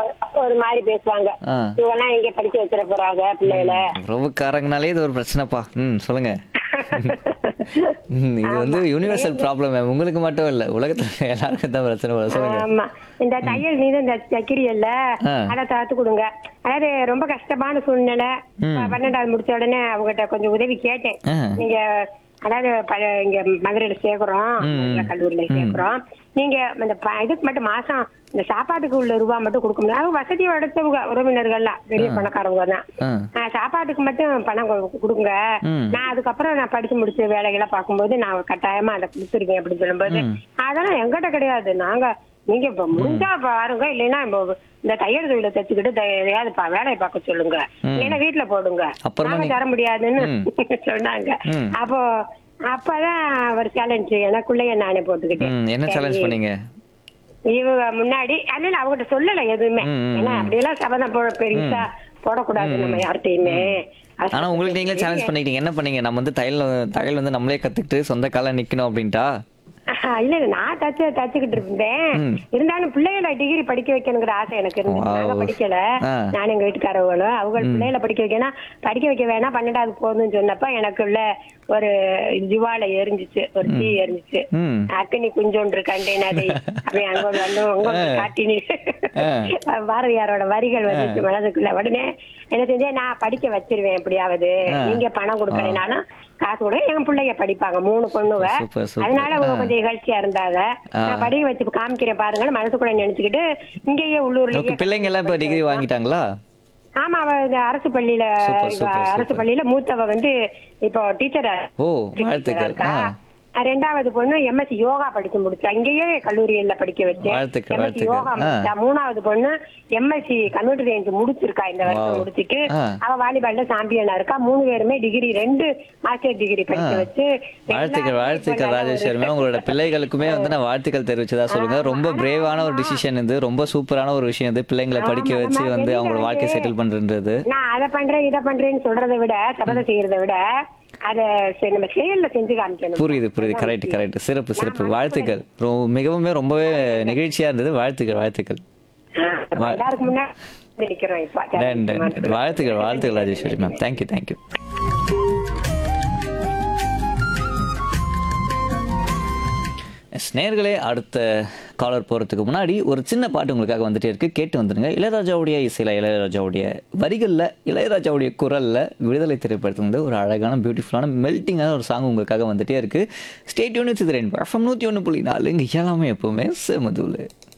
ஒரு மாதிரி பேசுவாங்க ஆ. இவங்கெல்லாம் எங்க படிக்க வச்சிட போறாங்க பிள்ளைகளை உறவுக்காரங்கனாலே இது ஒரு பிரச்சனைப்பா ம் சொல்லுங்க ம், இது வந்து யூனிவர்சல் ப்ராப்ளம் உங்களுக்கு மட்டும் இல்ல உலகத்துல எல்லாருக்கும் தான் பிரச்சனை வரும் சொல்லுங்க ஆமா இந்த தையல் நீ இந்த தைக்கிறீல்ல ஆ. அதை தாத்து கொடுங்க அதாவது ரொம்ப கஷ்டமான சூழ்நிலை பன்னெண்டாவது முடிச்ச உடனே அவங்ககிட்ட கொஞ்சம் உதவி கேட்டேன் ஆ. நீங்க அதாவது ப- இங்க மதுரையில சேர்க்கிறோம் மதுரை கல்லூரியில சேர்க்கிறோம் நீங்க இந்த ப- இதுக்கு மட்டும் மாசம் இந்த சாப்பாட்டுக்கு உள்ள ரூபா மட்டும் கொடுக்க முடியாது அவங்க வசதி உடைச்சவங்க உறவினர்கள்லாம் பெரிய பணக்காரவங்க தான் ஆ. ஆ, சாப்பாட்டுக்கு மட்டும் பணம் கொ- கொடுங்க ம். நான் அதுக்கப்புறம் நான் படிச்சு முடிச்ச வேலைகளை பார்க்கும்போது நான் கட்டாயமா அதை கொடுத்துருக்கேன் அப்படின்னு சொல்லும்போது அதெல்லாம் எங்கிட்ட கிடையாது நாங்க நீங்க இப்ப முடிஞ்சா பாருங்க இல்லைன்னா இப்ப இந்த தையல் தொழிலை தச்சுக்கிட்டு தை- எதையாவது பா- வேலையை பார்க்க சொல்லுங்க இல்லைன்னா வீட்டுல போடுங்க அப்புறமா நாங்க நீ- தர முடியாதுன்னு ம். சொன்னாங்க ம். அப்போ அப்பதான் ஒரு சேலஞ்ச் எனக்குள்ளேயே நானே போட்டுக்கிட்டேன் ம், என்ன சேலஞ்ச் சரி, பண்ணீங்க இவங்க முன்னாடி அல்ல அவங்ககிட்ட சொல்லல எதுவுமே ம், ம், ஏன்னா அப்படியெல்லாம் சபதம் போட பெருசா போடக்கூடாது நம்ம யார்கிட்டயுமே அது ஆனா உங்களுக்கு நீங்களே சேலஞ்ச் பண்ணிக்கிட்டீங்க என்ன பண்ணீங்க நம்ம வந்து தையல் தையல் வந்து நம்மளே கத்துக்கிட்டு சொந்த கால நிக்கணும் அப்படின்ட்டா ஆஹா, இல்ல இல்ல நான் தச்சு தச்சுக்கிட்டு இருந்தேன் ம். இருந்தாலும் பிள்ளைகளை டிகிரி படிக்க வைக்கணுங்கிற ஆசை எனக்கு இருந்துச்சு Wow. நாங்க படிக்கல ஆ. நானும் எங்க வீட்டுக்காரவங்களும் அவங்க பிள்ளைகளை படிக்க வைக்கணும் படிக்க வைக்க வேணாம் பன்னெண்டாவது போதும்னு சொன்னப்ப எனக்குள்ள ஒரு ஜுவால எரிஞ்சிச்சு ஒரு தீ எரிஞ்சிச்சு ம் அக்கினி குஞ்சொன்று கண்டேன் அதை அப்படி அங்க ஒரு வந்து உங்க காட்டினி பாரதியாரோட வரிகள் வந்துச்சு மனதுக்குள்ள உடனே என்ன செஞ்சேன் நான் படிக்க வச்சிருவேன் எப்படியாவது ஆ. நீங்க பணம் கொடுக்கலைனாலும் காசு கூட என் பிள்ளைங்க படிப்பாங்க மூணு பொண்ணுங்க சூப்பர், சூப்பர். அதனால அவங்க ஆ. கொஞ்சம் இகழ்ச்சியா இருந்தாங்க ஆ. நான் படிக்க வச்சு காமிக்கிறேன் பாருங்க மனசுக்குள்ள நினைச்சுக்கிட்டு இங்கேயே உள்ளூர்லயே உங்க பிள்ளைங்க எல்லாம் இப்ப டிகிரி வாங்கிட்டாங்களா ஆமா அவ இந்த அரசு பள்ளியில சூப்பர், இவ சூப்பர், அரசு சூப்பர். பள்ளியில மூத்தவ வந்து இப்போ டீச்சர் ஓ வாழ்த்துக்கள் ஆ ரெண்டாவது பொண்ணு எம்எஸ்சி யோகா படிச்சு முடிச்சா இங்கேயே கல்லூரியில படிக்க வச்சேன் வாழ்த்துக்கள், MSc வாழ்த்துக்கள். யோகா ஆ. முடிச்சா மூணாவது பொண்ணு எம்எஸ்சி கம்ப்யூட்டர் சயின்ஸ் முடிச்சிருக்கா இந்த வருஷம் Wow. முடிச்சிட்டு ஆ. அவ வாலிபால்ல சாம்பியனா இருக்கா மூணு பேருமே டிகிரி ரெண்டு மாஸ்டர் டிகிரி படிக்க ஆ. வச்சு வாழ்த்துக்கள் எல்லாருமே வாழ்த்துக்கள் இப்ப நல்ல ராஜேஷ் ஒரு- சர்மா உங்களோட பிள்ளைகளுக்குமே வந்து நான் வாழ்த்துக்கள் தெரிவிச்சதா சொல்லுங்க ரொம்ப பிரேவான ஒரு டிசிஷன் இது ரொம்ப சூப்பரான ஒரு விஷயம் இது பிள்ளைங்களை படிக்க ஆமா, வச்சு ஆமா, வந்து வெளியில அவங்களோட வாழ்க்கை வந்து- செட்டில் பண்றது நான் அதை பண்றேன் இதை பண்றேன்னு சொல்றதை விட சபதம் செய்யறதை விட அத செ- நம்ம செயல்ல செஞ்சு காமிக்கணும் புரியுது புரியுது கரெக்ட் கரெக்ட் சிறப்பு சிறப்பு வாழ்த்துக்கள் ரொ- மிகவும் ரொம்பவே நெகிழ்ச்சியா இருந்தது வாழ்த்துக்கள் வாழ்த்துக்கள் ஆ, எல்லாருக்கும் முன்னாடி நிக்கிறோம் இப்ப டன், டன், டன். வாழ்த்துக்கள் வாழ்த்துக்கள் ராஜேஸ்வரி மேம் தேங்க்யூ தேங்க்யூ நேர்களே அடுத்த காலர் போகிறதுக்கு முன்னாடி ஒரு சின்ன பாட்டு உங்களுக்காக வந்துட்டே இருக்கு கேட்டு வந்துடுங்க இளையராஜாவுடைய இசையில் இளையராஜாவுடைய வரிகளில் இளையராஜாவுடைய குரலில் விடுதலை திரைப்படத்துல வந்து ஒரு அழகான பியூட்டிஃபுல்லான மெல்ட்டிங்கான ஒரு சாங் உங்களுக்காக வந்துட்டே இருக்கு ஸ்டேட் யூனிட் இது ரெண்டு எஃப்எம் நூற்றி ஒன்று புள்ளி நாலு இங்கே எல்லாமே எப்பவுமே செமதுவில்